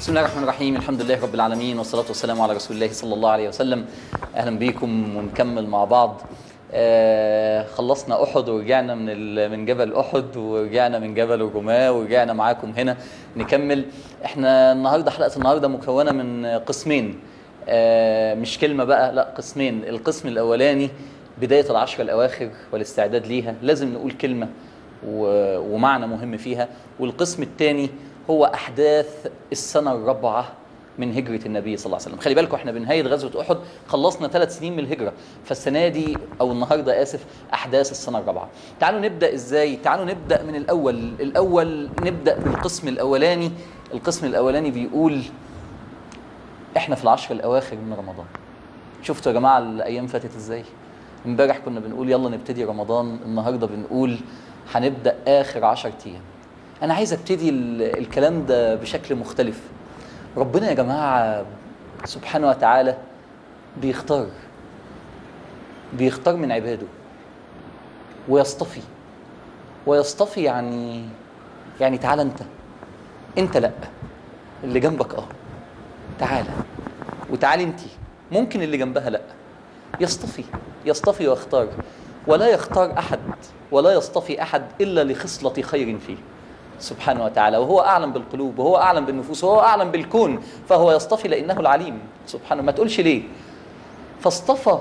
بسم الله الرحمن الرحيم الحمد لله رب العالمين والصلاة والسلام على رسول الله صلى الله عليه وسلم أهلا بيكم ونكمل مع بعض آه خلصنا أحد ورجعنا من ال- من جبل أحد ورجعنا من جبل الرماة ورجعنا معاكم هنا نكمل احنا النهارده حلقة النهارده مكونة من قسمين آه مش كلمة بقى لا قسمين القسم الأولاني بداية العشر الأواخر والاستعداد ليها لازم نقول كلمة و- ومعنى مهم فيها والقسم الثاني هو احداث السنه الرابعه من هجره النبي صلى الله عليه وسلم خلي بالكم احنا بنهايه غزوه احد خلصنا ثلاث سنين من الهجره فالسنه دي او النهارده اسف احداث السنه الرابعه تعالوا نبدا ازاي تعالوا نبدا من الاول الاول نبدا بالقسم الاولاني القسم الاولاني بيقول احنا في العشر الاواخر من رمضان شفتوا يا جماعه الايام فاتت ازاي امبارح كنا بنقول يلا نبتدي رمضان النهارده بنقول هنبدا اخر عشر ايام انا عايز ابتدي ال- الكلام ده بشكل مختلف ربنا يا جماعه سبحانه وتعالى بيختار بيختار من عباده ويصطفي ويصطفي يعني يعني تعالى انت انت لا اللي جنبك اه تعالى وتعالي انت ممكن اللي جنبها لا يصطفي يصطفي ويختار ولا يختار احد ولا يصطفي احد الا لخصله خير فيه سبحانه وتعالى وهو اعلم بالقلوب وهو اعلم بالنفوس وهو اعلم بالكون فهو يصطفي لانه العليم سبحانه ما تقولش ليه فاصطفى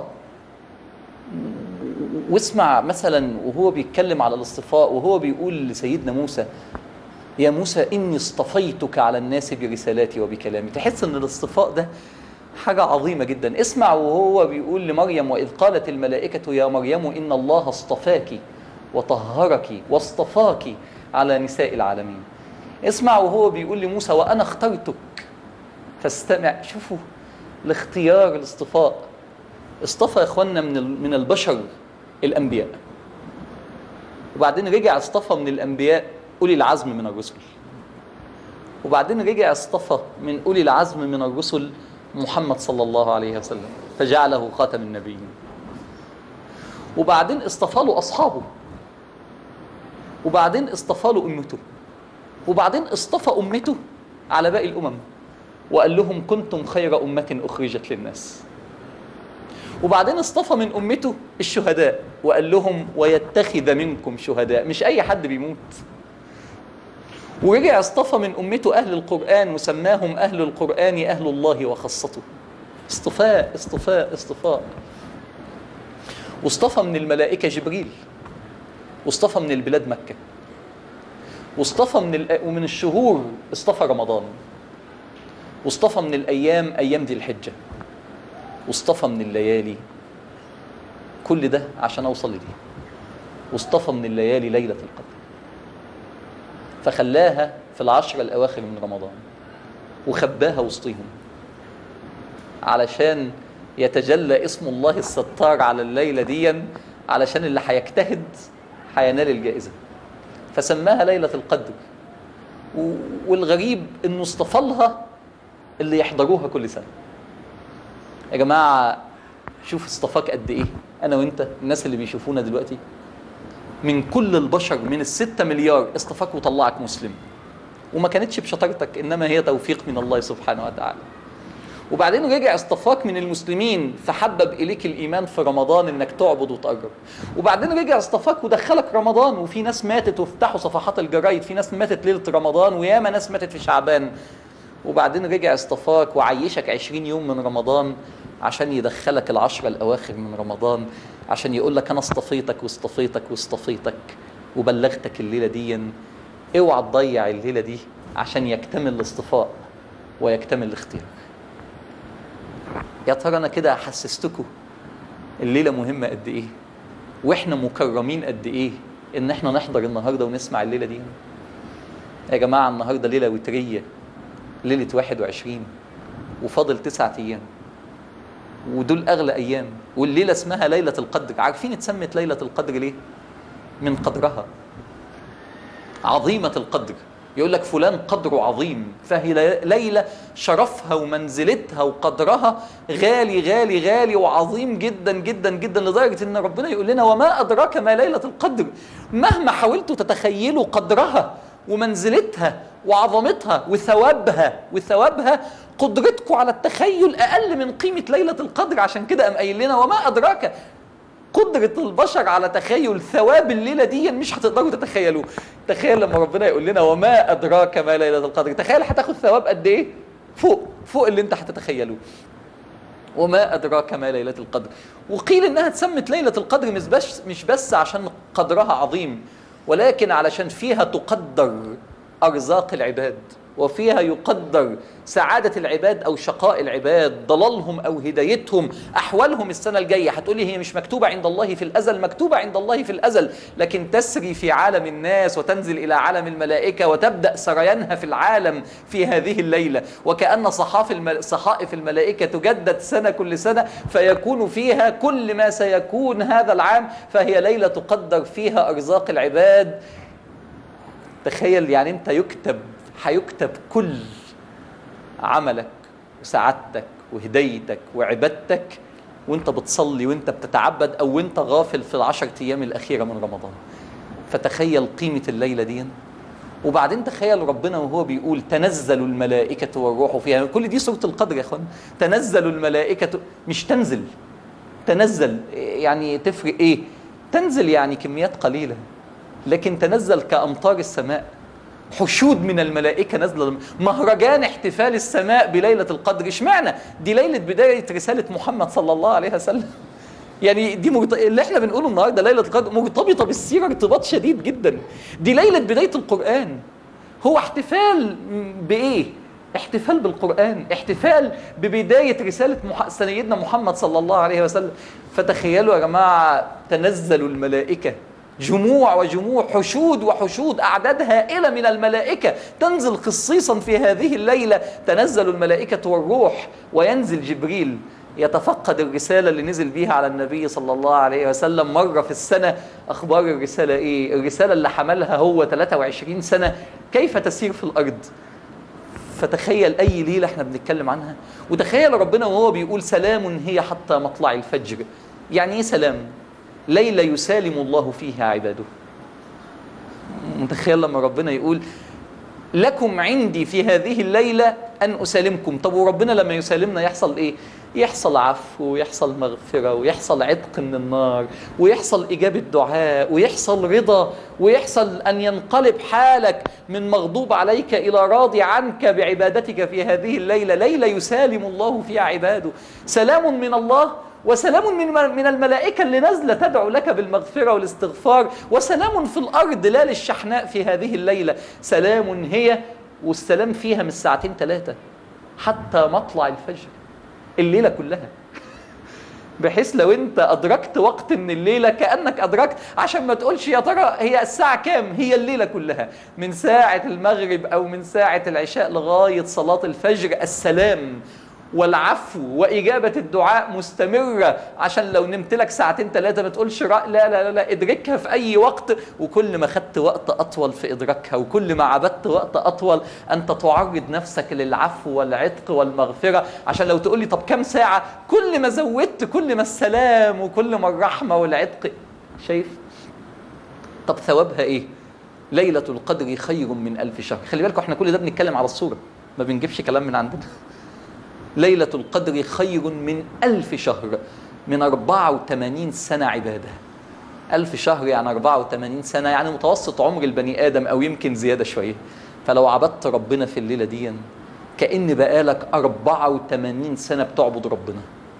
واسمع مثلا وهو بيتكلم على الاصطفاء وهو بيقول لسيدنا موسى يا موسى إني اصطفيتك على الناس برسالاتي وبكلامي تحس أن الاصطفاء ده حاجة عظيمة جدا اسمع وهو بيقول لمريم وإذ قالت الملائكة يا مريم إن الله اصطفاك وطهرك واصطفاك على نساء العالمين اسمع وهو بيقول لموسى وأنا اخترتك فاستمع شوفوا الاختيار الاصطفاء اصطفى يا اخوانا من ال- من البشر الانبياء وبعدين رجع اصطفى من الانبياء اولي العزم من الرسل وبعدين رجع اصطفى من اولي العزم من الرسل محمد صلى الله عليه وسلم فجعله خاتم النبيين وبعدين اصطفى له اصحابه وبعدين اصطفى له امته وبعدين اصطفى امته على باقي الامم وقال لهم كنتم خير امه اخرجت للناس وبعدين اصطفى من امته الشهداء وقال لهم ويتخذ منكم شهداء مش اي حد بيموت ورجع اصطفى من امته اهل القران وسماهم اهل القران اهل الله وخاصته اصطفاء اصطفاء اصطفاء واصطفى من الملائكه جبريل واصطفى من البلاد مكه واصطفى من الأ- ومن الشهور اصطفى رمضان واصطفى من الايام ايام ذي الحجه واصطفى من الليالي كل ده عشان اوصل لدي واصطفى من الليالي ليله القدر فخلاها في العشر الاواخر من رمضان وخباها وسطيهم علشان يتجلى اسم الله الستار على الليله دي علشان اللي هيجتهد هينال الجائزه فسماها ليله القدر و- والغريب انه اصطفى لها اللي يحضروها كل سنه يا جماعه شوف اصطفاك قد ايه انا وانت الناس اللي بيشوفونا دلوقتي من كل البشر من الستة مليار اصطفاك وطلعك مسلم وما كانتش بشطارتك انما هي توفيق من الله سبحانه وتعالى وبعدين رجع اصطفاك من المسلمين فحبب اليك الايمان في رمضان انك تعبد وتقرب وبعدين رجع اصطفاك ودخلك رمضان وفي ناس ماتت وافتحوا صفحات الجرايد في ناس ماتت ليله رمضان وياما ناس ماتت في شعبان وبعدين رجع اصطفاك وعيشك عشرين يوم من رمضان عشان يدخلك العشرة الأواخر من رمضان عشان يقول لك أنا اصطفيتك واصطفيتك واصطفيتك وبلغتك الليلة دي اوعى تضيع الليلة دي عشان يكتمل الاصطفاء ويكتمل الاختيار يا ترى أنا كده حسستكم الليلة مهمة قد إيه وإحنا مكرمين قد إيه إن إحنا نحضر النهاردة ونسمع الليلة دي يا جماعة النهاردة ليلة وترية ليلة 21 وفاضل تسعة أيام ودول أغلى أيام والليلة اسمها ليلة القدر عارفين اتسمت ليلة القدر ليه؟ من قدرها عظيمة القدر يقول لك فلان قدره عظيم فهي لي- ليلة شرفها ومنزلتها وقدرها غالي غالي غالي وعظيم جدا جدا جدا لدرجة ان ربنا يقول لنا وما أدراك ما ليلة القدر مهما حاولتوا تتخيلوا قدرها ومنزلتها وعظمتها وثوابها وثوابها قدرتكم على التخيل اقل من قيمه ليله القدر عشان كده قام قايل لنا وما ادراك قدرة البشر على تخيل ثواب الليلة دي مش هتقدروا تتخيلوه تخيل لما ربنا يقول لنا وما أدراك ما ليلة القدر تخيل هتاخد ثواب قد إيه فوق فوق اللي أنت هتتخيلوه وما أدراك ما ليلة القدر وقيل إنها اتسمت ليلة القدر مش بس, مش بس عشان قدرها عظيم ولكن علشان فيها تقدر أرزاق العباد وفيها يقدر سعادة العباد أو شقاء العباد ضلالهم أو هدايتهم أحوالهم السنة الجاية هتقولي هي مش مكتوبة عند الله في الأزل مكتوبة عند الله في الأزل لكن تسري في عالم الناس وتنزل إلى عالم الملائكة وتبدأ سريانها في العالم في هذه الليلة وكأن صحاف المل... صحائف الملائكة تجدد سنة كل سنة فيكون فيها كل ما سيكون هذا العام فهي ليلة تقدر فيها أرزاق العباد تخيل يعني أنت يكتب هيكتب كل عملك وسعادتك وهديتك وعبادتك وانت بتصلي وانت بتتعبد او وانت غافل في العشر ايام الاخيره من رمضان فتخيل قيمه الليله دي وبعدين تخيل ربنا وهو بيقول تنزل الملائكة والروح فيها كل دي سورة القدر يا اخوان تنزل الملائكة مش تنزل تنزل يعني تفرق ايه تنزل يعني كميات قليلة لكن تنزل كأمطار السماء حشود من الملائكة نازلة مهرجان احتفال السماء بليلة القدر اشمعنى دي ليلة بداية رسالة محمد صلى الله عليه وسلم يعني دي مرت... اللي احنا بنقوله النهارده ليله القدر مرتبطه بالسيره ارتباط شديد جدا دي ليله بدايه القران هو احتفال بايه احتفال بالقران احتفال ببدايه رساله مح... سيدنا محمد صلى الله عليه وسلم فتخيلوا يا جماعه تنزل الملائكه جموع وجموع حشود وحشود أعداد هائلة من الملائكة تنزل خصيصا في هذه الليلة تنزل الملائكة والروح وينزل جبريل يتفقد الرسالة اللي نزل بيها على النبي صلى الله عليه وسلم مرة في السنة أخبار الرسالة إيه؟ الرسالة اللي حملها هو 23 سنة كيف تسير في الأرض فتخيل أي ليلة احنا بنتكلم عنها وتخيل ربنا وهو بيقول سلام هي حتى مطلع الفجر يعني إيه سلام؟ ليلة يسالم الله فيها عباده متخيل لما ربنا يقول لكم عندي في هذه الليلة أن أسالمكم طب وربنا لما يسالمنا يحصل إيه يحصل عفو ويحصل مغفرة ويحصل عتق من النار ويحصل إجابة دعاء ويحصل رضا ويحصل أن ينقلب حالك من مغضوب عليك إلى راضي عنك بعبادتك في هذه الليلة ليلة يسالم الله فيها عباده سلام من الله وسلام من من الملائكة اللي نازلة تدعو لك بالمغفرة والاستغفار وسلام في الأرض لا للشحناء في هذه الليلة سلام هي والسلام فيها من ساعتين ثلاثة حتى مطلع الفجر الليلة كلها بحيث لو انت ادركت وقت من الليله كانك ادركت عشان ما تقولش يا ترى هي الساعه كام هي الليله كلها من ساعه المغرب او من ساعه العشاء لغايه صلاه الفجر السلام والعفو وإجابة الدعاء مستمرة عشان لو نمت لك ساعتين ثلاثة ما تقولش لا لا لا لا ادركها في أي وقت وكل ما خدت وقت أطول في إدراكها وكل ما عبدت وقت أطول أنت تعرض نفسك للعفو والعتق والمغفرة عشان لو تقول لي طب كم ساعة كل ما زودت كل ما السلام وكل ما الرحمة والعتق شايف طب ثوابها إيه ليلة القدر خير من ألف شهر خلي بالكم احنا كل ده بنتكلم على الصورة ما بنجيبش كلام من عندنا ليلة القدر خير من ألف شهر من 84 سنة عبادة ألف شهر يعني 84 سنة يعني متوسط عمر البني آدم أو يمكن زيادة شوية فلو عبدت ربنا في الليلة دي كأن بقالك 84 سنة بتعبد ربنا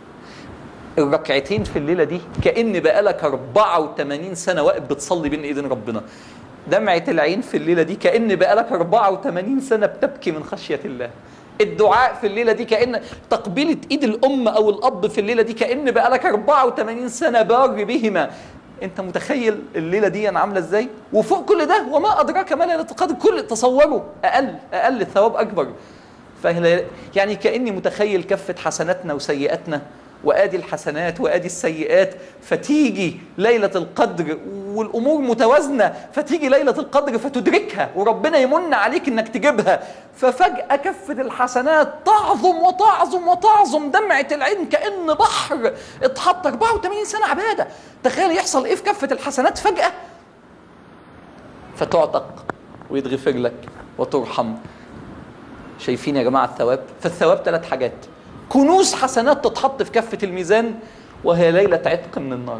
الركعتين في الليلة دي كأن بقالك 84 سنة واقف بتصلي بين إيدين ربنا دمعة العين في الليلة دي كأن بقالك 84 سنة بتبكي من خشية الله الدعاء في الليله دي كان تقبيله ايد الام او الاب في الليله دي كان بقالك 84 سنه بار بهما انت متخيل الليله دي عامله ازاي وفوق كل ده وما ادراك ما ليله القدر كل تصوروا اقل اقل الثواب اكبر فهي يعني كاني متخيل كفه حسناتنا وسيئاتنا وادي الحسنات وادي السيئات فتيجي ليله القدر والامور متوازنه فتيجي ليله القدر فتدركها وربنا يمن عليك انك تجيبها ففجاه كفه الحسنات تعظم وتعظم وتعظم دمعه العين كان بحر اتحط 84 سنه عباده تخيل يحصل ايه في كفه الحسنات فجاه فتعتق ويتغفر لك وترحم شايفين يا جماعة الثواب فالثواب ثلاث حاجات كنوز حسنات تتحط في كفة الميزان وهي ليلة عتق من النار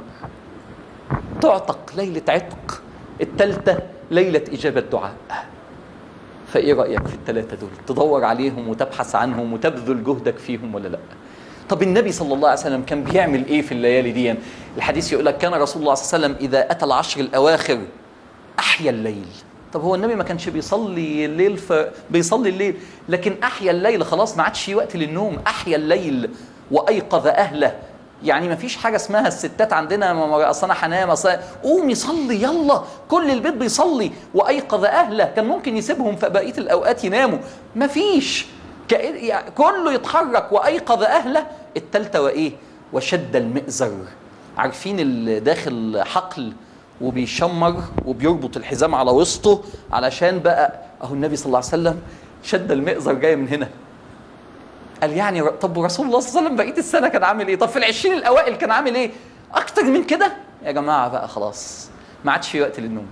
تعتق ليلة عتق الثالثة ليلة إجابة دعاء فإيه رأيك في الثلاثة دول تدور عليهم وتبحث عنهم وتبذل جهدك فيهم ولا لأ طب النبي صلى الله عليه وسلم كان بيعمل ايه في الليالي دي الحديث يقول لك كان رسول الله صلى الله عليه وسلم اذا اتى العشر الاواخر احيا الليل طب هو النبي ما كانش بيصلي الليل ف... بيصلي الليل لكن احيا الليل خلاص ما عادش في وقت للنوم احيا الليل وايقظ اهله يعني ما فيش حاجه اسمها الستات عندنا اصل انا هنام اصل قومي صلي يلا كل البيت بيصلي وايقظ اهله كان ممكن يسيبهم في بقيه الاوقات يناموا ما فيش يعني كله يتحرك وايقظ اهله التالتة وايه وشد المئزر عارفين اللي داخل حقل وبيشمر وبيربط الحزام على وسطه علشان بقى اهو النبي صلى الله عليه وسلم شد المئزر جاي من هنا قال يعني طب ورسول الله صلى الله عليه وسلم بقيه السنه كان عامل ايه طب في العشرين الاوائل كان عامل ايه اكتر من كده يا جماعه بقى خلاص ما عادش في وقت للنوم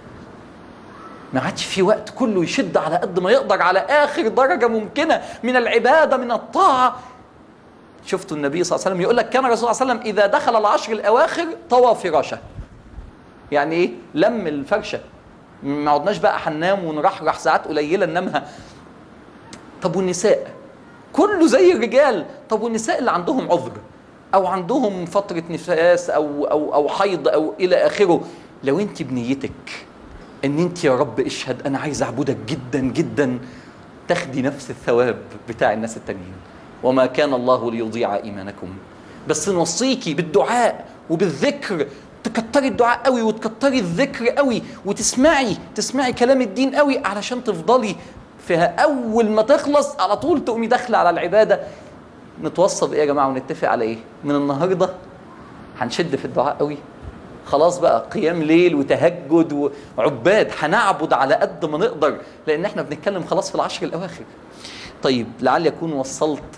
ما عادش في وقت كله يشد على قد ما يقدر على اخر درجه ممكنه من العباده من الطاعه شفتوا النبي صلى الله عليه وسلم يقول لك كان الرسول صلى الله عليه وسلم اذا دخل العشر الاواخر طوى فراشه يعني ايه لم الفرشه ما عدناش بقى هننام ونرحرح ساعات قليله ننامها طب والنساء كله زي الرجال طب والنساء اللي عندهم عذر او عندهم فتره نفاس او او او حيض او الى اخره لو انت بنيتك ان انت يا رب اشهد انا عايز اعبدك جدا جدا تاخدي نفس الثواب بتاع الناس التانيين وما كان الله ليضيع ايمانكم بس نوصيكي بالدعاء وبالذكر تكتري الدعاء قوي وتكتري الذكر قوي وتسمعي تسمعي كلام الدين قوي علشان تفضلي فيها اول ما تخلص على طول تقومي داخله على العباده نتوصى بايه يا جماعه ونتفق على ايه من النهارده هنشد في الدعاء قوي خلاص بقى قيام ليل وتهجد وعباد هنعبد على قد ما نقدر لان احنا بنتكلم خلاص في العشر الاواخر طيب لعل يكون وصلت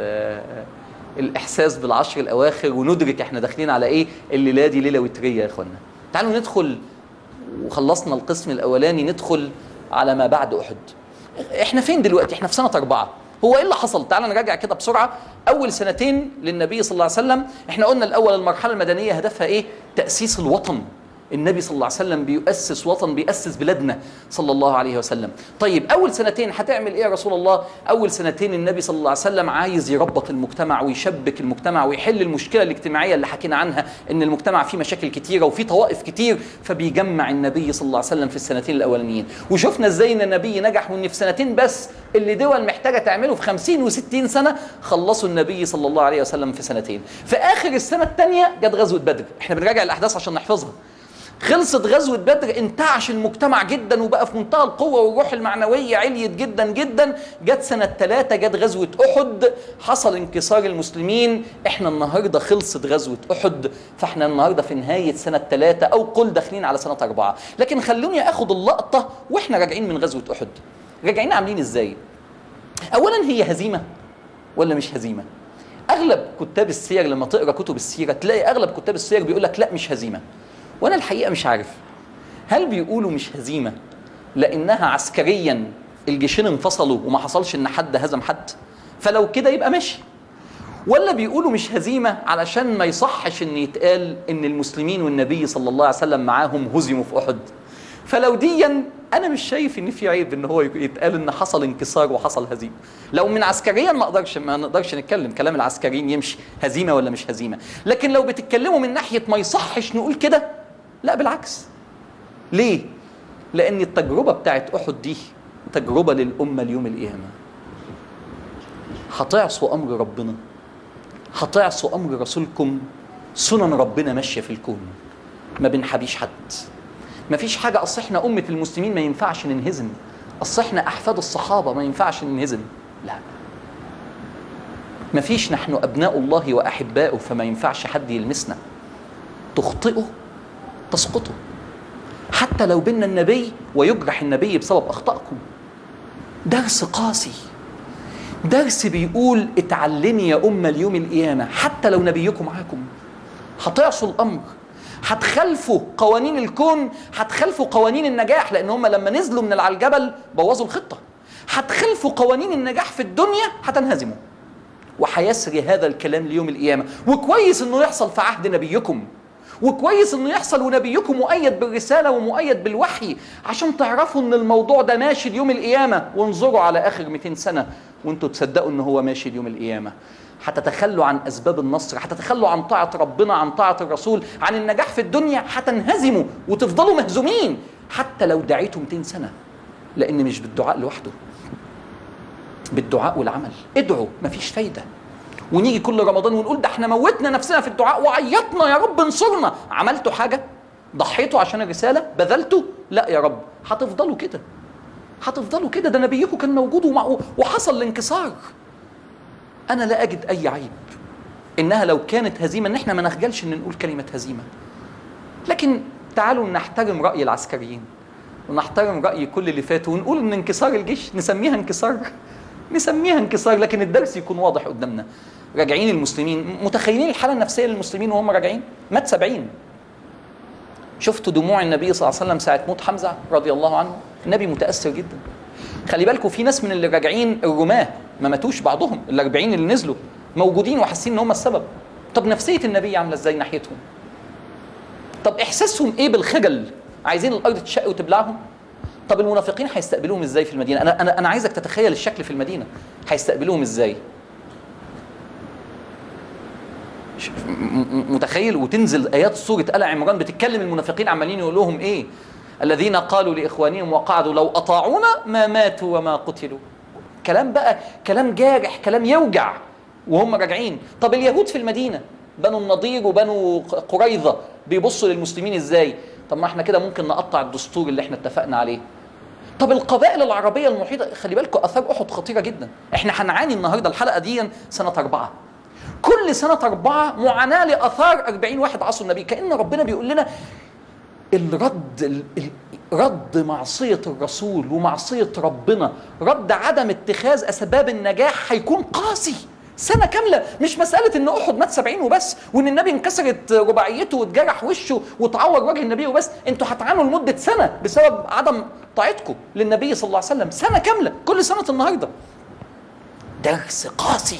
الاحساس بالعشر الاواخر وندرك احنا داخلين على ايه الليله دي ليله وتريه يا اخوانا تعالوا ندخل وخلصنا القسم الاولاني ندخل على ما بعد احد احنا فين دلوقتي احنا في سنه اربعه هو ايه اللي حصل تعال نراجع كده بسرعه اول سنتين للنبي صلى الله عليه وسلم احنا قلنا الاول المرحله المدنيه هدفها ايه تاسيس الوطن النبي صلى الله عليه وسلم بيؤسس وطن بيأسس بلادنا صلى الله عليه وسلم طيب أول سنتين هتعمل إيه يا رسول الله أول سنتين النبي صلى الله عليه وسلم عايز يربط المجتمع ويشبك المجتمع ويحل المشكلة الاجتماعية اللي حكينا عنها إن المجتمع فيه مشاكل كتيرة وفيه طوائف كتير فبيجمع النبي صلى الله عليه وسلم في السنتين الأولانيين وشفنا إزاي إن النبي نجح وإن في سنتين بس اللي دول محتاجة تعمله في 50 و60 سنة خلصوا النبي صلى الله عليه وسلم في سنتين في آخر السنة الثانية جت غزوة بدر احنا بنراجع الأحداث عشان نحفظها خلصت غزوة بدر انتعش المجتمع جدا وبقى في منتهى القوة والروح المعنوية عليت جدا جدا جت سنة ثلاثة جت غزوة أحد حصل انكسار المسلمين احنا النهاردة خلصت غزوة أحد فاحنا النهاردة في نهاية سنة ثلاثة أو قل داخلين على سنة أربعة لكن خلوني أخد اللقطة واحنا راجعين من غزوة أحد راجعين عاملين ازاي أولا هي هزيمة ولا مش هزيمة أغلب كتاب السير لما تقرأ كتب السيرة تلاقي أغلب كتاب السير بيقول لك لا مش هزيمة وانا الحقيقه مش عارف هل بيقولوا مش هزيمه لانها عسكريا الجيشين انفصلوا وما حصلش ان حد هزم حد فلو كده يبقى ماشي ولا بيقولوا مش هزيمه علشان ما يصحش ان يتقال ان المسلمين والنبي صلى الله عليه وسلم معاهم هزموا في احد فلو ديا انا مش شايف ان في عيب ان هو يتقال ان حصل انكسار وحصل هزيمه لو من عسكريا ما اقدرش ما نقدرش نتكلم كلام العسكريين يمشي هزيمه ولا مش هزيمه لكن لو بتتكلموا من ناحيه ما يصحش نقول كده لا بالعكس ليه لان التجربه بتاعت احد دي تجربه للامه اليوم القيامه هتعصوا امر ربنا هتعصوا امر رسولكم سنن ربنا ماشيه في الكون ما بنحبيش حد ما فيش حاجه اصل احنا امه المسلمين ما ينفعش ننهزم اصل احنا احفاد الصحابه ما ينفعش ننهزم لا ما فيش نحن ابناء الله واحباؤه فما ينفعش حد يلمسنا تخطئه تسقطوا حتى لو بينا النبي ويجرح النبي بسبب اخطائكم درس قاسي درس بيقول اتعلمي يا امه اليوم القيامه حتى لو نبيكم معاكم هتعصوا الامر هتخالفوا قوانين الكون هتخالفوا قوانين النجاح لان هم لما نزلوا من على الجبل بوظوا الخطه هتخالفوا قوانين النجاح في الدنيا هتنهزموا وهيسري هذا الكلام ليوم القيامه وكويس انه يحصل في عهد نبيكم وكويس انه يحصل ونبيكم مؤيد بالرساله ومؤيد بالوحي عشان تعرفوا ان الموضوع ده ماشي ليوم القيامه وانظروا على اخر 200 سنه وانتوا تصدقوا ان هو ماشي ليوم القيامه هتتخلوا عن اسباب النصر هتتخلوا عن طاعه ربنا عن طاعه الرسول عن النجاح في الدنيا هتنهزموا وتفضلوا مهزومين حتى لو دعيتوا 200 سنه لان مش بالدعاء لوحده بالدعاء والعمل ادعوا مفيش فايده ونيجي كل رمضان ونقول ده احنا موتنا نفسنا في الدعاء وعيطنا يا رب انصرنا عملتوا حاجه ضحيتوا عشان الرساله بذلتوا لا يا رب هتفضلوا كده هتفضلوا كده ده نبيكم كان موجود ومع وحصل الانكسار انا لا اجد اي عيب انها لو كانت هزيمه ان احنا ما نخجلش ان نقول كلمه هزيمه لكن تعالوا نحترم راي العسكريين ونحترم راي كل اللي فاتوا ونقول ان انكسار الجيش نسميها انكسار نسميها انكسار لكن الدرس يكون واضح قدامنا راجعين المسلمين متخيلين الحاله النفسيه للمسلمين وهم راجعين مات سبعين شفتوا دموع النبي صلى الله عليه وسلم ساعه موت حمزه رضي الله عنه النبي متاثر جدا خلي بالكم في ناس من اللي راجعين الرماه ما ماتوش بعضهم ال 40 اللي نزلوا موجودين وحاسين ان هم السبب طب نفسيه النبي عامله ازاي ناحيتهم طب احساسهم ايه بالخجل عايزين الارض تشق وتبلعهم طب المنافقين هيستقبلوهم ازاي في المدينه انا انا انا عايزك تتخيل الشكل في المدينه هيستقبلوهم ازاي ش- م- م- متخيل وتنزل ايات سوره ال عمران بتتكلم المنافقين عمالين يقول لهم ايه الذين قالوا لاخوانهم وقعدوا لو اطاعونا ما ماتوا وما قتلوا كلام بقى كلام جارح كلام يوجع وهم راجعين طب اليهود في المدينه بنو النضير وبنو قريظه بيبصوا للمسلمين ازاي طب ما احنا كده ممكن نقطع الدستور اللي احنا اتفقنا عليه طب القبائل العربيه المحيطه خلي بالكم اثار احد خطيره جدا احنا هنعاني النهارده الحلقه دي سنه اربعه كل سنه اربعه معاناه لاثار 40 واحد عصوا النبي كان ربنا بيقول لنا الرد ال- ال- رد معصية الرسول ومعصية ربنا رد عدم اتخاذ أسباب النجاح هيكون قاسي سنة كاملة مش مسألة إن أحد مات سبعين وبس وإن النبي انكسرت رباعيته واتجرح وشه وتعور وجه النبي وبس أنتوا هتعانوا لمدة سنة بسبب عدم طاعتكم للنبي صلى الله عليه وسلم سنة كاملة كل سنة النهاردة درس قاسي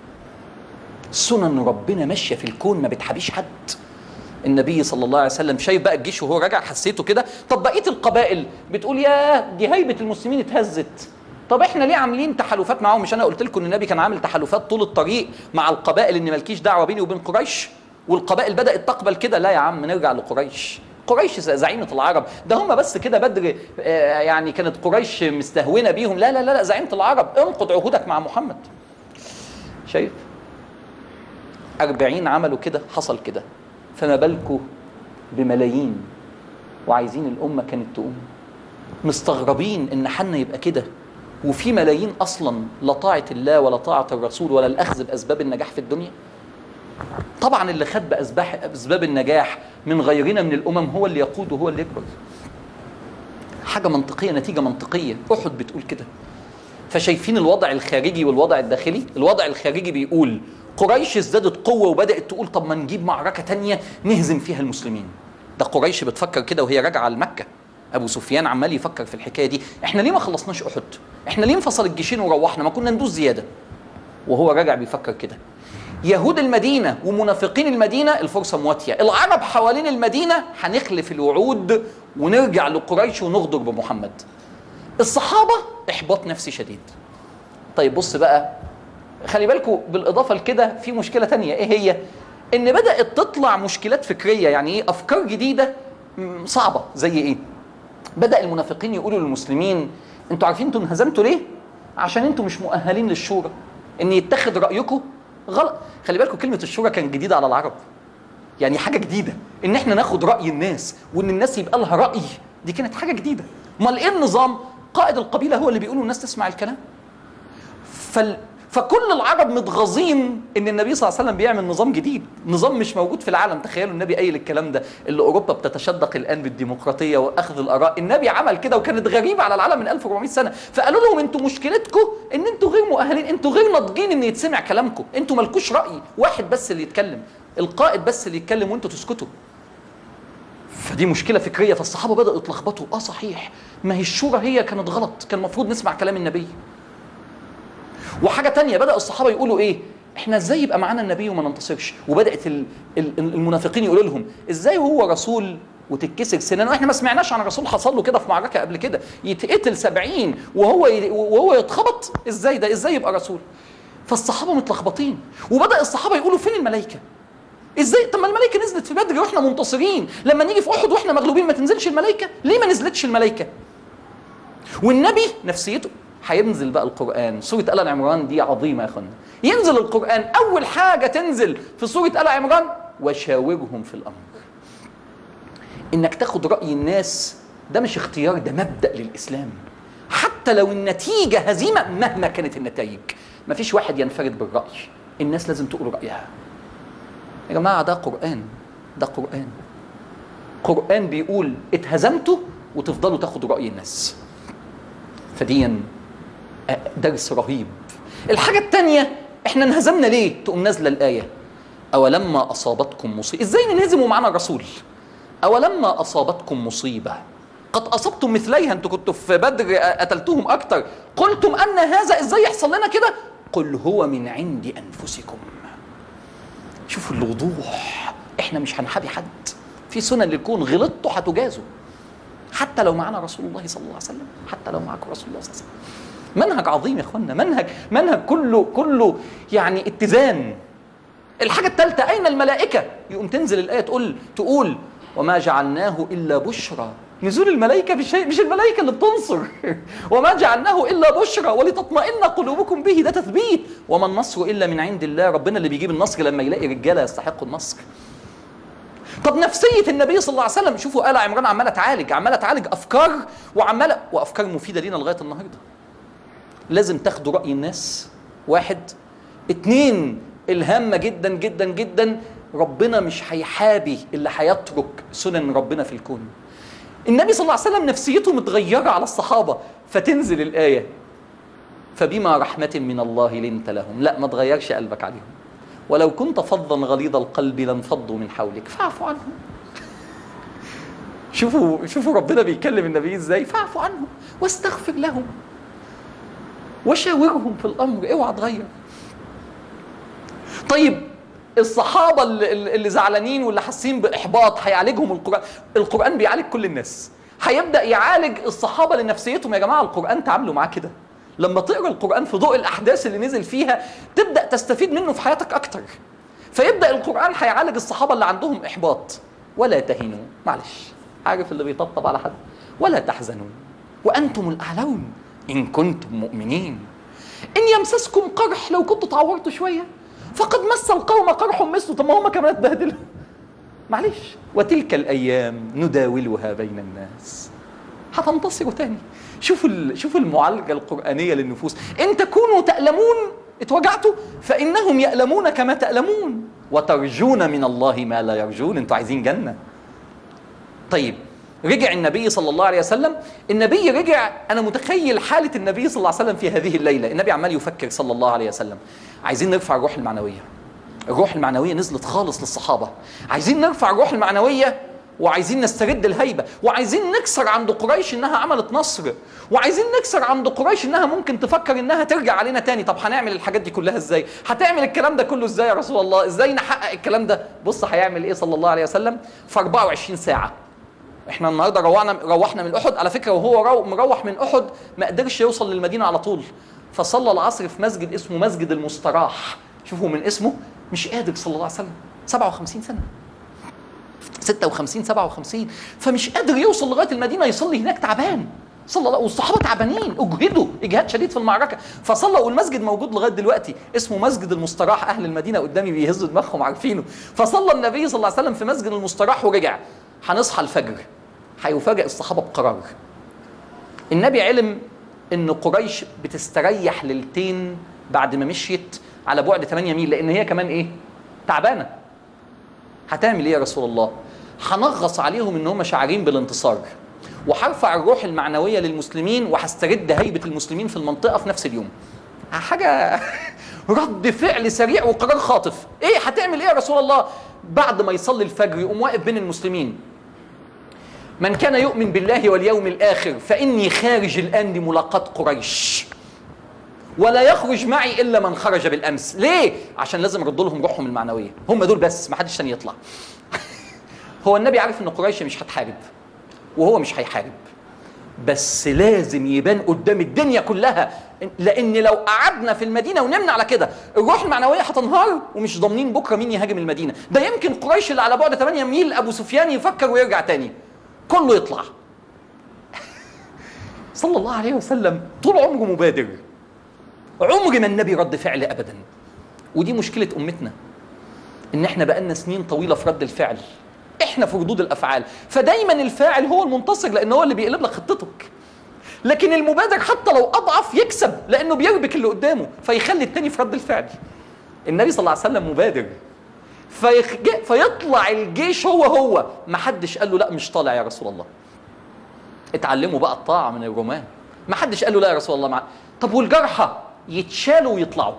سنن ربنا ماشية في الكون ما بتحبيش حد النبي صلى الله عليه وسلم شايف بقى الجيش وهو راجع حسيته كده طب بقيه القبائل بتقول يا دي هيبه المسلمين اتهزت طب احنا ليه عاملين تحالفات معاهم مش انا قلت لكم ان النبي كان عامل تحالفات طول الطريق مع القبائل ان مالكيش دعوه بيني وبين قريش والقبائل بدات تقبل كده لا يا عم نرجع لقريش قريش زعيمة العرب ده هم بس كده بدر آه، يعني كانت قريش مستهونة بيهم لا لا لا لا زعيمة العرب انقض عهودك مع محمد شايف أربعين عملوا كده حصل كده فما بالكوا بملايين وعايزين الأمة كانت تقوم مستغربين إن حالنا يبقى كده وفي ملايين أصلا لا طاعة الله ولا طاعة الرسول ولا الأخذ بأسباب النجاح في الدنيا طبعا اللي خد بأسباب أسباب النجاح من غيرنا من الأمم هو اللي يقود وهو اللي يكبر حاجة منطقية نتيجة منطقية أحد بتقول كده فشايفين الوضع الخارجي والوضع الداخلي الوضع الخارجي بيقول قريش ازدادت قوة وبدأت تقول طب ما نجيب معركة تانية نهزم فيها المسلمين ده قريش بتفكر كده وهي راجعة لمكة أبو سفيان عمال يفكر في الحكاية دي احنا ليه ما خلصناش أحد احنا ليه انفصل الجيشين وروحنا ما كنا ندوس زيادة وهو راجع بيفكر كده يهود المدينة ومنافقين المدينة الفرصة مواتية العرب حوالين المدينة هنخلف الوعود ونرجع لقريش ونغدر بمحمد الصحابة إحباط نفسي شديد طيب بص بقى خلي بالكم بالإضافة لكده في مشكلة تانية إيه هي؟ إن بدأت تطلع مشكلات فكرية يعني إيه أفكار جديدة م، صعبة زي إيه؟ بدأ المنافقين يقولوا للمسلمين أنتوا عارفين أنتوا انهزمتوا ليه؟ عشان أنتوا مش مؤهلين للشورى إن يتخذ رأيكم غلط خلي بالكم كلمة الشورى كانت جديدة على العرب يعني حاجه جديده ان احنا ناخد راي الناس وان الناس يبقى لها راي دي كانت حاجه جديده امال ايه النظام قائد القبيله هو اللي بيقول والناس تسمع الكلام فال... فكل العرب متغاظين ان النبي صلى الله عليه وسلم بيعمل نظام جديد نظام مش موجود في العالم تخيلوا النبي قايل الكلام ده اللي اوروبا بتتشدق الان بالديمقراطيه واخذ الاراء النبي عمل كده وكانت غريبه على العالم من 1400 سنه فقالوا لهم انتوا مشكلتكم ان انتوا غير مؤهلين انتوا غير ناضجين ان يتسمع كلامكم انتوا مالكوش راي واحد بس اللي يتكلم القائد بس اللي يتكلم وانتوا تسكتوا فدي مشكله فكريه فالصحابه بداوا يتلخبطوا اه صحيح ما هي الشورى هي كانت غلط كان المفروض نسمع كلام النبي وحاجه تانية بدا الصحابه يقولوا ايه احنا ازاي يبقى معانا النبي وما ننتصرش وبدات ال- ال- المنافقين يقولوا لهم ازاي هو رسول وتتكسر سنانه احنا ما سمعناش عن رسول حصل له كده في معركه قبل كده يتقتل سبعين وهو ي... وهو يتخبط ازاي ده ازاي يبقى رسول فالصحابه متلخبطين وبدا الصحابه يقولوا فين الملائكه ازاي طب ما الملائكه نزلت في بدر واحنا منتصرين لما نيجي في احد واحنا مغلوبين ما تنزلش الملائكه ليه ما نزلتش الملائكه والنبي نفسيته هينزل بقى القرآن سورة آل عمران دي عظيمة يا أخوانا ينزل القرآن أول حاجة تنزل في سورة آل عمران وشاورهم في الأمر إنك تاخد رأي الناس ده مش اختيار ده مبدأ للإسلام حتى لو النتيجة هزيمة مهما كانت النتائج مفيش واحد ينفرد بالرأي الناس لازم تقول رأيها يا جماعة ده قرآن ده قرآن قرآن بيقول اتهزمتوا وتفضلوا تاخدوا رأي الناس فديا درس رهيب الحاجة التانية احنا انهزمنا ليه تقوم نازلة الآية أولما أصابتكم مصيبة ازاي ننهزم ومعنا رسول أولما أصابتكم مصيبة قد أصبتم مثليها انتوا كنتوا في بدر قتلتوهم أكتر قلتم أن هذا ازاي يحصل لنا كده قل هو من عند أنفسكم شوفوا الوضوح احنا مش هنحابي حد في سنن للكون غلطتوا هتجازوا حتى لو معنا رسول الله صلى الله عليه وسلم حتى لو معك رسول الله صلى الله عليه وسلم منهج عظيم يا اخوانا منهج منهج كله كله يعني اتزان الحاجة الثالثة أين الملائكة؟ يقوم تنزل الآية تقول تقول وما جعلناه إلا بشرى نزول الملائكة مش مش الملائكة اللي بتنصر وما جعلناه إلا بشرى ولتطمئن قلوبكم به ده تثبيت وما النصر إلا من عند الله ربنا اللي بيجيب النصر لما يلاقي رجالة يستحقوا النصر طب نفسية النبي صلى الله عليه وسلم شوفوا آل عمران عمالة تعالج عمالة تعالج أفكار وعمالة وأفكار مفيدة لينا لغاية النهاردة لازم تاخدوا رأي الناس واحد اتنين الهامة جدا جدا جدا ربنا مش هيحابي اللي هيترك سنن ربنا في الكون النبي صلى الله عليه وسلم نفسيته متغيرة على الصحابة فتنزل الآية فبما رحمة من الله لنت لهم لا ما تغيرش قلبك عليهم ولو كنت فظا غليظ القلب لانفضوا من حولك فاعف عنهم شوفوا شوفوا ربنا بيكلم النبي ازاي فاعف عنهم واستغفر لهم وشاورهم في الامر اوعى تغير طيب الصحابه اللي, اللي زعلانين واللي حاسين باحباط هيعالجهم القران القران بيعالج كل الناس هيبدا يعالج الصحابه لنفسيتهم يا جماعه القران تعاملوا معاه كده لما تقرا القران في ضوء الاحداث اللي نزل فيها تبدا تستفيد منه في حياتك اكتر فيبدا القران هيعالج الصحابه اللي عندهم احباط ولا تهنوا معلش عارف اللي بيطبطب على حد ولا تحزنوا وانتم الاعلون ان كنتم مؤمنين ان يمسسكم قرح لو كنتوا اتعورتوا شويه فقد مس القوم قرح مثله طب ما هم كمان اتبهدلوا معلش وتلك الايام نداولها بين الناس هتنتصروا تاني شوفوا ال... شوفوا المعالجه القرانيه للنفوس ان تكونوا تألمون اتوجعتوا فانهم يألمون كما تألمون وترجون من الله ما لا يرجون انتوا عايزين جنه طيب رجع النبي صلى الله عليه وسلم النبي رجع انا متخيل حاله النبي صلى الله عليه وسلم في هذه الليله النبي عمال يفكر صلى الله عليه وسلم عايزين نرفع الروح المعنويه الروح المعنويه نزلت خالص للصحابه عايزين نرفع الروح المعنويه وعايزين نسترد الهيبه وعايزين نكسر عند قريش انها عملت نصر وعايزين نكسر عند قريش انها ممكن تفكر انها ترجع علينا تاني طب هنعمل الحاجات دي كلها ازاي هتعمل الكلام ده كله ازاي يا رسول الله ازاي نحقق الكلام ده بص هيعمل ايه صلى الله عليه وسلم في 24 ساعه احنا النهارده روحنا روحنا من احد على فكره وهو رو مروح من احد ما قدرش يوصل للمدينه على طول فصلى العصر في مسجد اسمه مسجد المستراح شوفوا من اسمه مش قادر صلى الله عليه وسلم 57 سنه 56 57 فمش قادر يوصل لغايه المدينه يصلي هناك تعبان صلى الله والصحابه تعبانين اجهدوا اجهاد شديد في المعركه فصلى والمسجد موجود لغايه دلوقتي اسمه مسجد المستراح اهل المدينه قدامي بيهزوا دماغهم عارفينه فصلى النبي صلى الله عليه وسلم في مسجد المستراح ورجع هنصحى الفجر هيفاجئ الصحابه بقرار النبي علم ان قريش بتستريح ليلتين بعد ما مشيت على بعد 8 ميل لان هي كمان ايه تعبانه هتعمل ايه يا رسول الله هنغص عليهم ان هم شاعرين بالانتصار وهرفع الروح المعنويه للمسلمين وهسترد هيبه المسلمين في المنطقه في نفس اليوم حاجه رد فعل سريع وقرار خاطف ايه هتعمل ايه يا رسول الله بعد ما يصلي الفجر يقوم واقف بين المسلمين من كان يؤمن بالله واليوم الآخر فإني خارج الآن لملاقاة قريش ولا يخرج معي إلا من خرج بالأمس ليه؟ عشان لازم أرد لهم روحهم المعنوية هم دول بس ما حدش تاني يطلع هو النبي عارف إن قريش مش هتحارب وهو مش هيحارب بس لازم يبان قدام الدنيا كلها لان لو قعدنا في المدينه ونمنا على كده الروح المعنويه هتنهار ومش ضامنين بكره مين يهاجم المدينه ده يمكن قريش اللي على بعد 8 ميل ابو سفيان يفكر ويرجع تاني كله يطلع صلى الله عليه وسلم طول عمره مبادر عمر ما النبي رد فعل ابدا ودي مشكله امتنا ان احنا بقالنا سنين طويله في رد الفعل احنا في ردود الافعال فدايما الفاعل هو المنتصر لان هو اللي بيقلب لك خطتك لكن المبادر حتى لو اضعف يكسب لانه بيربك اللي قدامه فيخلي التاني في رد الفعل النبي صلى الله عليه وسلم مبادر فيخ... فيطلع الجيش هو هو ما حدش قال له لا مش طالع يا رسول الله اتعلموا بقى الطاعه من الرومان ما حدش قال له لا يا رسول الله مع... طب والجرحى يتشالوا ويطلعوا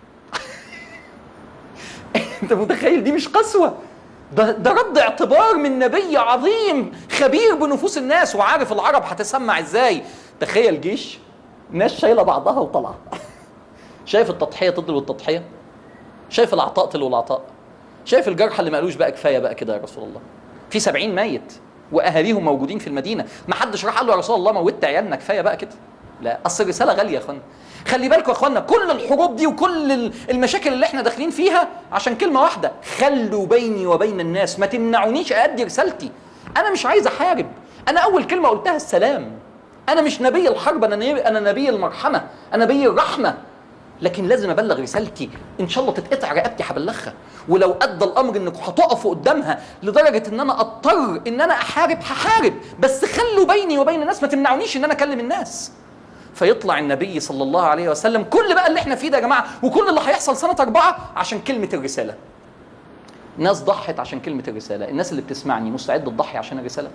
انت متخيل دي مش قسوه ده, ده رد اعتبار من نبي عظيم خبير بنفوس الناس وعارف العرب هتسمع ازاي تخيل جيش ناس شايله بعضها وطالعه شايف التضحيه تضرب التضحيه شايف العطاء تلو العطاء شايف الجرحى اللي ما قالوش بقى كفايه بقى كده يا رسول الله في سبعين ميت واهاليهم موجودين في المدينه ما حدش راح قال له يا رسول الله موتت عيالنا كفايه بقى كده لا اصل الرساله غاليه يا اخوانا خلي بالكم يا اخوانا كل الحروب دي وكل المشاكل اللي احنا داخلين فيها عشان كلمه واحده خلوا بيني وبين الناس ما تمنعونيش ادي رسالتي انا مش عايز احارب انا اول كلمه قلتها السلام انا مش نبي الحرب انا نبي انا نبي المرحمه انا نبي الرحمه لكن لازم ابلغ رسالتي ان شاء الله تتقطع رقبتي هبلغها ولو ادى الامر انكم هتقفوا قدامها لدرجه ان انا اضطر ان انا احارب هحارب بس خلوا بيني وبين الناس ما تمنعونيش ان انا اكلم الناس فيطلع النبي صلى الله عليه وسلم كل بقى اللي احنا فيه ده يا جماعه وكل اللي هيحصل سنه اربعه عشان كلمه الرساله. ناس ضحت عشان كلمه الرساله، الناس اللي بتسمعني مستعده تضحي عشان الرساله؟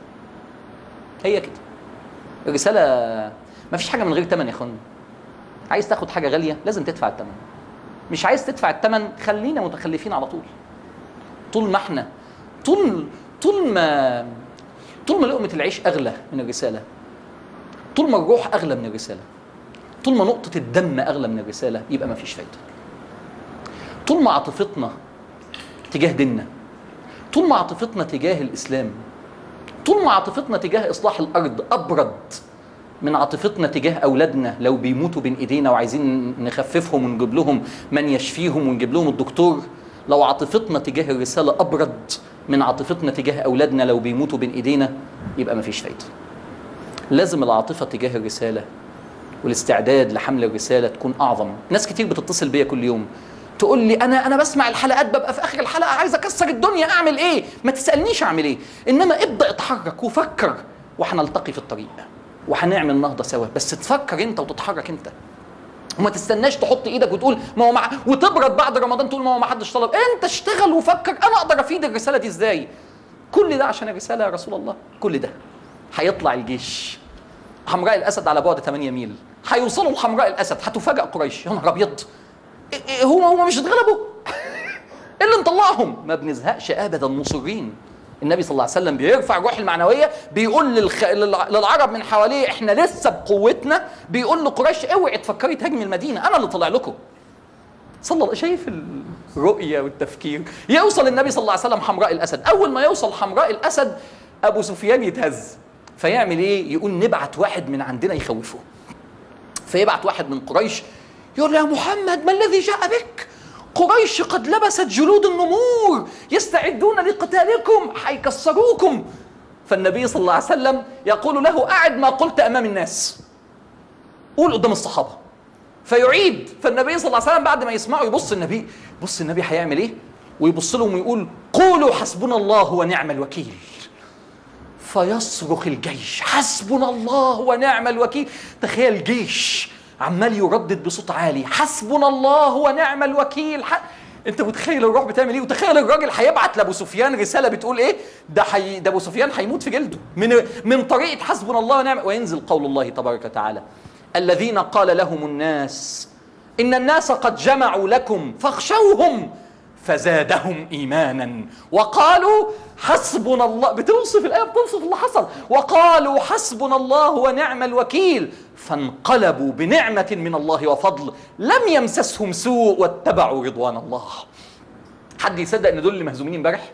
هي كده. الرساله ما فيش حاجه من غير ثمن يا اخوانا. عايز تاخد حاجه غاليه لازم تدفع الثمن. مش عايز تدفع الثمن خلينا متخلفين على طول. طول ما احنا طول طول ما طول ما لقمه العيش اغلى من الرساله طول ما الروح اغلى من الرساله طول ما نقطه الدم اغلى من الرساله يبقى ما فيش فايده طول ما عاطفتنا تجاه ديننا طول ما عاطفتنا تجاه الاسلام طول ما عاطفتنا تجاه اصلاح الارض ابرد من عاطفتنا تجاه اولادنا لو بيموتوا بين ايدينا وعايزين نخففهم ونجيب لهم من يشفيهم ونجيب لهم الدكتور لو عاطفتنا تجاه الرساله ابرد من عاطفتنا تجاه اولادنا لو بيموتوا بين ايدينا يبقى ما فيش فايده لازم العاطفه تجاه الرساله والاستعداد لحمل الرساله تكون اعظم ناس كتير بتتصل بيا كل يوم تقول لي انا انا بسمع الحلقات ببقى في اخر الحلقه عايز اكسر الدنيا اعمل ايه ما تسالنيش اعمل ايه انما ابدا اتحرك وفكر وهنلتقي في الطريق وهنعمل نهضه سوا بس تفكر انت وتتحرك انت وما تستناش تحط ايدك وتقول ما هو مع وتبرد بعد رمضان تقول ما هو ما حدش طلب انت اشتغل وفكر انا اقدر افيد الرساله دي ازاي كل ده عشان الرساله يا رسول الله كل ده هيطلع الجيش حمراء الاسد على بعد 8 ميل هيوصلوا لحمراء الاسد هتفاجئ قريش يا نهار ابيض إيه إيه هو هو مش اتغلبوا ايه اللي مطلعهم ما بنزهقش ابدا مصرين النبي صلى الله عليه وسلم بيرفع الروح المعنويه بيقول للخ... للع- للعرب من حواليه احنا لسه بقوتنا بيقول لقريش اوعي تفكري تهاجمي المدينه انا اللي طلع لكم صلى الله شايف الرؤيه والتفكير يوصل النبي صلى الله عليه وسلم حمراء الاسد اول ما يوصل حمراء الاسد ابو سفيان يتهز فيعمل ايه يقول نبعت واحد من عندنا يخوفه فيبعت واحد من قريش يقول له يا محمد ما الذي جاء بك قريش قد لبست جلود النمور يستعدون لقتالكم حيكسروكم فالنبي صلى الله عليه وسلم يقول له أعد ما قلت أمام الناس قول قدام الصحابة فيعيد فالنبي صلى الله عليه وسلم بعد ما يسمعوا يبص النبي بص النبي هيعمل ايه ويبص لهم ويقول قولوا حسبنا الله ونعم الوكيل فيصرخ الجيش حسبنا الله ونعم الوكيل تخيل جيش عمال يردد بصوت عالي حسبنا الله ونعم الوكيل ح... انت متخيل الروح بتعمل ايه وتخيل الراجل هيبعت لابو سفيان رساله بتقول ايه ده حي... ده ابو سفيان هيموت في جلده من من طريقه حسبنا الله ونعم وينزل قول الله تبارك وتعالى الذين قال لهم الناس ان الناس قد جمعوا لكم فاخشوهم فزادهم ايمانا وقالوا حسبنا الله بتوصف الايه بتوصف اللي حصل وقالوا حسبنا الله ونعم الوكيل فانقلبوا بنعمه من الله وفضل لم يمسسهم سوء واتبعوا رضوان الله حد يصدق ان دول اللي مهزومين امبارح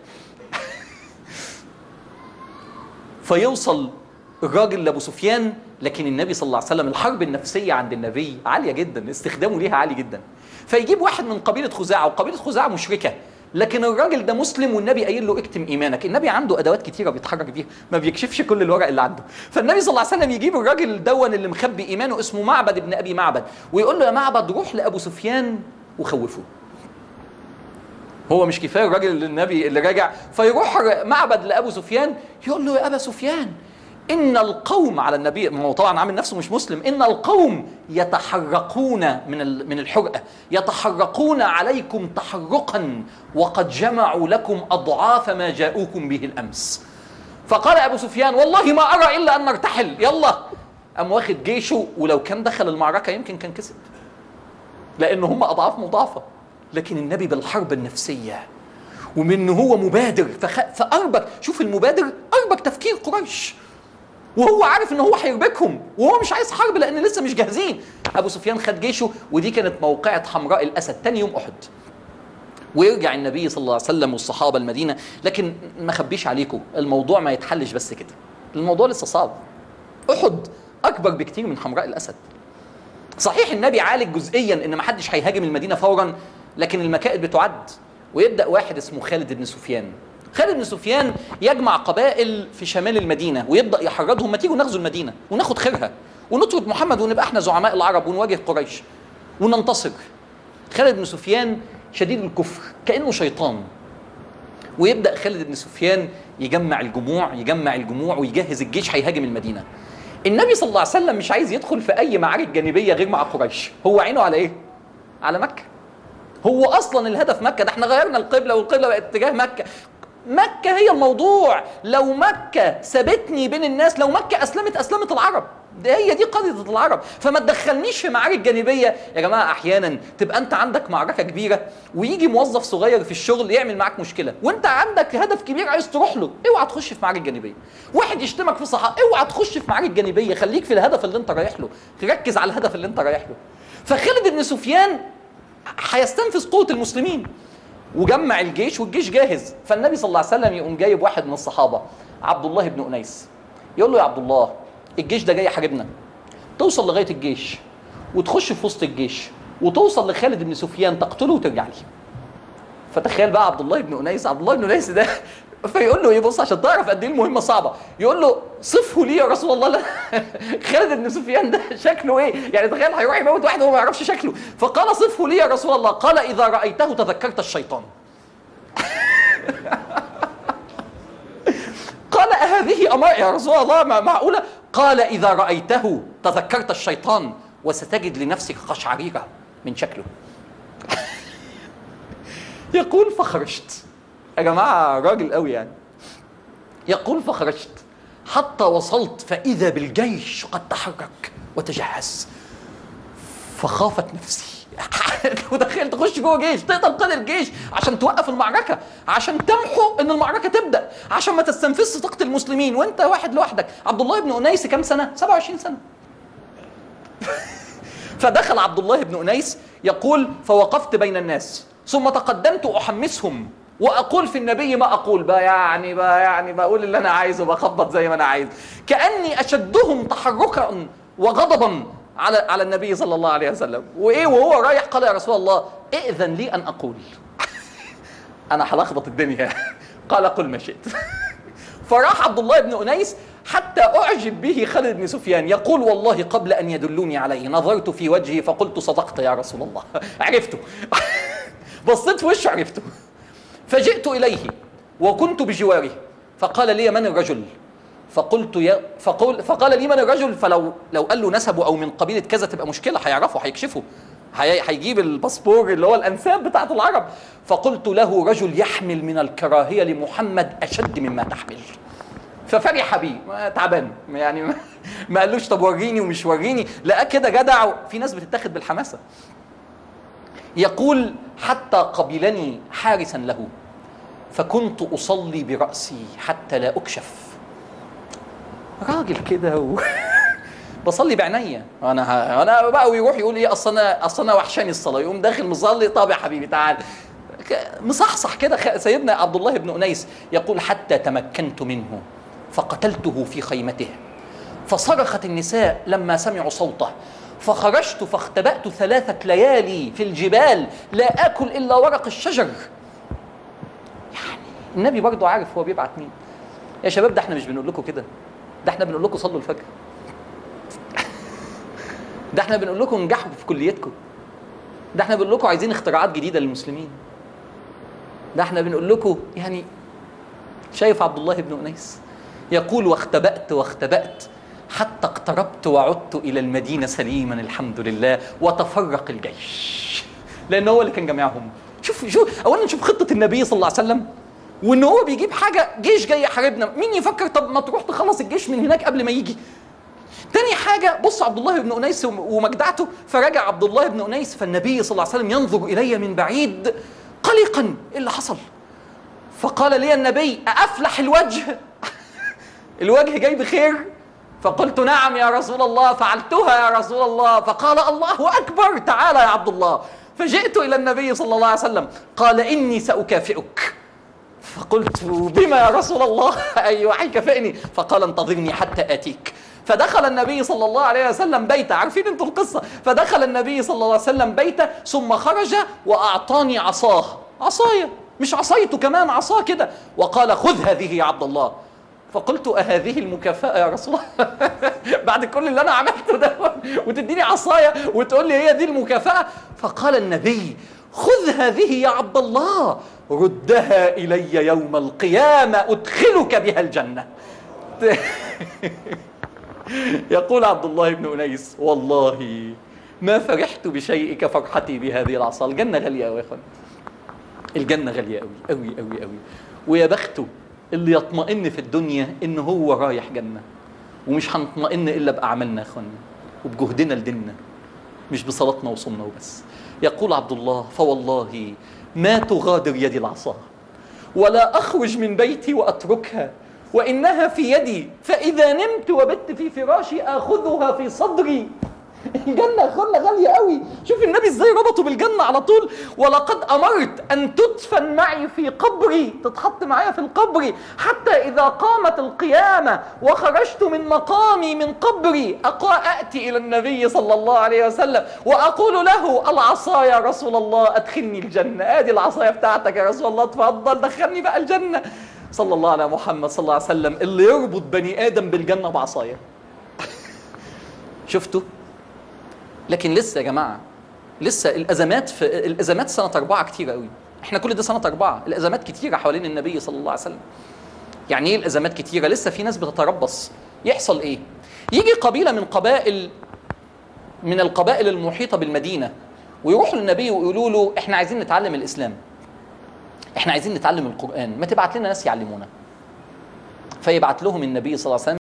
فيوصل الراجل لابو سفيان لكن النبي صلى الله عليه وسلم الحرب النفسيه عند النبي عاليه جدا استخدامه ليها عالي جدا فيجيب واحد من قبيله خزاعه وقبيله خزاعه مشركه لكن الراجل ده مسلم والنبي قايل له اكتم ايمانك النبي عنده ادوات كتيره بيتحرك بيها ما بيكشفش كل الورق اللي عنده فالنبي صلى الله عليه وسلم يجيب الراجل دون اللي مخبي ايمانه اسمه معبد ابن ابي معبد ويقول له يا معبد روح لابو سفيان وخوفه هو مش كفايه الراجل اللي النبي اللي راجع فيروح معبد لابو سفيان يقول له يا ابا سفيان ان القوم على النبي ما هو طبعا عامل نفسه مش مسلم ان القوم يتحرقون من ال- من الحرقه يتحرقون عليكم تحرقا وقد جمعوا لكم اضعاف ما جاءوكم به الامس فقال ابو سفيان والله ما ارى الا ان نرتحل يلا قام واخد جيشه ولو كان دخل المعركه يمكن كان كسب لان هم اضعاف مضاعفه لكن النبي بالحرب النفسيه ومن هو مبادر فخ... فاربك شوف المبادر اربك تفكير قريش وهو عارف ان هو هيربكهم وهو مش عايز حرب لان لسه مش جاهزين ابو سفيان خد جيشه ودي كانت موقعة حمراء الاسد تاني يوم احد ويرجع النبي صلى الله عليه وسلم والصحابه المدينه لكن ما خبيش عليكم الموضوع ما يتحلش بس كده الموضوع لسه صعب احد اكبر بكتير من حمراء الاسد صحيح النبي عالج جزئيا ان ما حدش هيهاجم المدينه فورا لكن المكائد بتعد ويبدا واحد اسمه خالد بن سفيان خالد بن سفيان يجمع قبائل في شمال المدينه ويبدا يحرضهم ما تيجوا نغزو المدينه وناخد خيرها ونطرد محمد ونبقى احنا زعماء العرب ونواجه قريش وننتصر خالد بن سفيان شديد الكفر كانه شيطان ويبدا خالد بن سفيان يجمع الجموع يجمع الجموع ويجهز الجيش هيهاجم المدينه النبي صلى الله عليه وسلم مش عايز يدخل في اي معارك جانبيه غير مع قريش هو عينه على ايه على مكه هو اصلا الهدف مكه ده احنا غيرنا القبله والقبله بقت اتجاه مكه مكه هي الموضوع لو مكه سابتني بين الناس لو مكه اسلمت اسلمت العرب ده هي دي قضيه العرب فما تدخلنيش في معارك جانبيه يا جماعه احيانا تبقى انت عندك معركه كبيره ويجي موظف صغير في الشغل يعمل معاك مشكله وانت عندك هدف كبير عايز تروح له اوعى تخش في معارك جانبيه واحد يشتمك في صحافه اوعى تخش في معارك جانبيه خليك في الهدف اللي انت رايح له ركز على الهدف اللي انت رايح له فخالد بن سفيان هيستنفذ قوه المسلمين وجمع الجيش والجيش جاهز فالنبي صلى الله عليه وسلم يقوم جايب واحد من الصحابه عبد الله بن انيس يقول له يا عبد الله الجيش ده جاي يحاربنا توصل لغايه الجيش وتخش في وسط الجيش وتوصل لخالد بن سفيان تقتله وترجع لي فتخيل بقى عبد الله بن انيس عبد الله بن انيس ده فيقول له ايه بص عشان تعرف قد ايه المهمه صعبه يقول له صفه لي يا رسول الله لا خالد بن سفيان ده شكله ايه يعني تخيل هيروح يموت واحد وهو ما يعرفش شكله فقال صفه لي يا رسول الله قال اذا رايته تذكرت الشيطان قال أهذه أمر يا رسول الله مع- معقولة قال إذا رأيته تذكرت الشيطان وستجد لنفسك قشعريرة من شكله يقول فخرجت يا جماعة راجل قوي يعني يقول فخرجت حتى وصلت فإذا بالجيش قد تحرك وتجهز فخافت نفسي متخيل تخش جوه جيش تقدر قائد الجيش عشان توقف المعركه عشان تمحو ان المعركه تبدا عشان ما تستنفذش طاقه المسلمين وانت واحد لوحدك عبد الله بن انيس كام سنه 27 سنه فدخل عبد الله بن انيس يقول فوقفت بين الناس ثم تقدمت احمسهم واقول في النبي ما اقول بقى يعني بقى يعني بقول اللي انا عايزه بخبط زي ما انا عايز كاني اشدهم تحركا وغضبا على على النبي صلى الله عليه وسلم وايه وهو رايح قال يا رسول الله ائذن لي ان اقول انا هلخبط الدنيا قال قل ما شئت فراح عبد الله بن انيس حتى اعجب به خالد بن سفيان يقول والله قبل ان يدلوني عليه نظرت في وجهه فقلت صدقت يا رسول الله عرفته بصيت في وشه عرفته فجئت اليه وكنت بجواره فقال لي من الرجل فقلت يا فقول فقال لي من الرجل فلو لو قال له نسبه او من قبيله كذا تبقى مشكله هيعرفه هيكشفه هي- هيجيب الباسبور اللي هو الانساب بتاعت العرب فقلت له رجل يحمل من الكراهيه لمحمد اشد مما تحمل ففرح بيه ما تعبان يعني ما- ما قالوش طب وريني ومش وريني لقى كده جدع في ناس بتتاخد بالحماسه يقول حتى قبلني حارسا له فكنت اصلي براسي حتى لا اكشف راجل كده و... بصلي بعينيا انا ه... انا بقى ويروح يقول ايه اصل انا اصل انا وحشاني الصلاه يقوم داخل مصلي طب يا حبيبي تعال ك- مصحصح كده خ- سيدنا عبد الله بن انيس يقول حتى تمكنت منه فقتلته في خيمته فصرخت النساء لما سمعوا صوته فخرجت فاختبأت ثلاثة ليالي في الجبال لا آكل إلا ورق الشجر يعني النبي برضه عارف هو بيبعت مين يا شباب ده احنا مش بنقول لكم كده ده احنا بنقول لكم صلوا الفجر ده احنا بنقول لكم انجحوا في كليتكم ده احنا بنقول لكم عايزين اختراعات جديده للمسلمين ده احنا بنقول لكم يعني شايف عبد الله بن انيس يقول واختبأت واختبأت حتى اقتربت وعدت الى المدينه سليما الحمد لله وتفرق الجيش لان هو اللي كان جميعهم شوف شوف اولا نشوف خطه النبي صلى الله عليه وسلم وان هو بيجيب حاجه جيش جاي يحاربنا مين يفكر طب ما تروح تخلص الجيش من هناك قبل ما يجي تاني حاجة بص عبد الله بن أنيس وم- ومجدعته فرجع عبد الله بن أنيس فالنبي صلى الله عليه وسلم ينظر إلي من بعيد قلقا إيه اللي حصل فقال لي النبي أفلح الوجه الوجه جاي بخير فقلت نعم يا رسول الله فعلتها يا رسول الله فقال الله أكبر تعالى يا عبد الله فجئت إلى النبي صلى الله عليه وسلم قال إني سأكافئك فقلت بما يا رسول الله أي وحي كفئني فقال انتظرني حتى آتيك فدخل النبي صلى الله عليه وسلم بيته عارفين انتوا القصة فدخل النبي صلى الله عليه وسلم بيته ثم خرج وأعطاني عصاه عصاية مش عصايته كمان عصاه كده وقال خذ هذه يا عبد الله فقلت أهذه المكافأة يا رسول الله بعد كل اللي أنا عملته ده وتديني عصاية وتقول لي هي دي المكافأة فقال النبي خذ هذه يا عبد الله ردها إلي يوم القيامة أدخلك بها الجنة يقول عبد الله بن أنيس والله ما فرحت بشيء كفرحتي بهذه العصا الجنة غالية أوي يا أخوان الجنة غالية أوي أوي أوي أوي ويا بخته اللي يطمئن في الدنيا إن هو رايح جنة ومش هنطمئن إلا بأعمالنا يا أخوانا وبجهدنا لديننا مش بصلاتنا وصومنا وبس يقول عبد الله فوالله ما تغادر يدي العصا ولا أخرج من بيتي وأتركها وإنها في يدي فإذا نمت وبت في فراشي آخذها في صدري الجنة خلة غالية قوي شوف النبي ازاي ربطه بالجنة على طول ولقد أمرت أن تدفن معي في قبري تتحط معايا في القبر حتى إذا قامت القيامة وخرجت من مقامي من قبري أقا أأتي إلى النبي صلى الله عليه وسلم وأقول له العصا يا رسول الله أدخلني الجنة آدي العصاية بتاعتك يا رسول الله تفضل دخلني بقى الجنة صلى الله على محمد صلى الله عليه وسلم اللي يربط بني آدم بالجنة بعصاية شفتوا لكن لسه يا جماعه لسه الازمات في الازمات سنه اربعه كتيره قوي احنا كل ده سنه اربعه الازمات كتيره حوالين النبي صلى الله عليه وسلم يعني ايه الازمات كتيره لسه في ناس بتتربص يحصل ايه يجي قبيله من قبائل من القبائل المحيطه بالمدينه ويروحوا للنبي ويقولوا له احنا عايزين نتعلم الاسلام احنا عايزين نتعلم القران ما تبعت لنا ناس يعلمونا فيبعت لهم النبي صلى الله عليه وسلم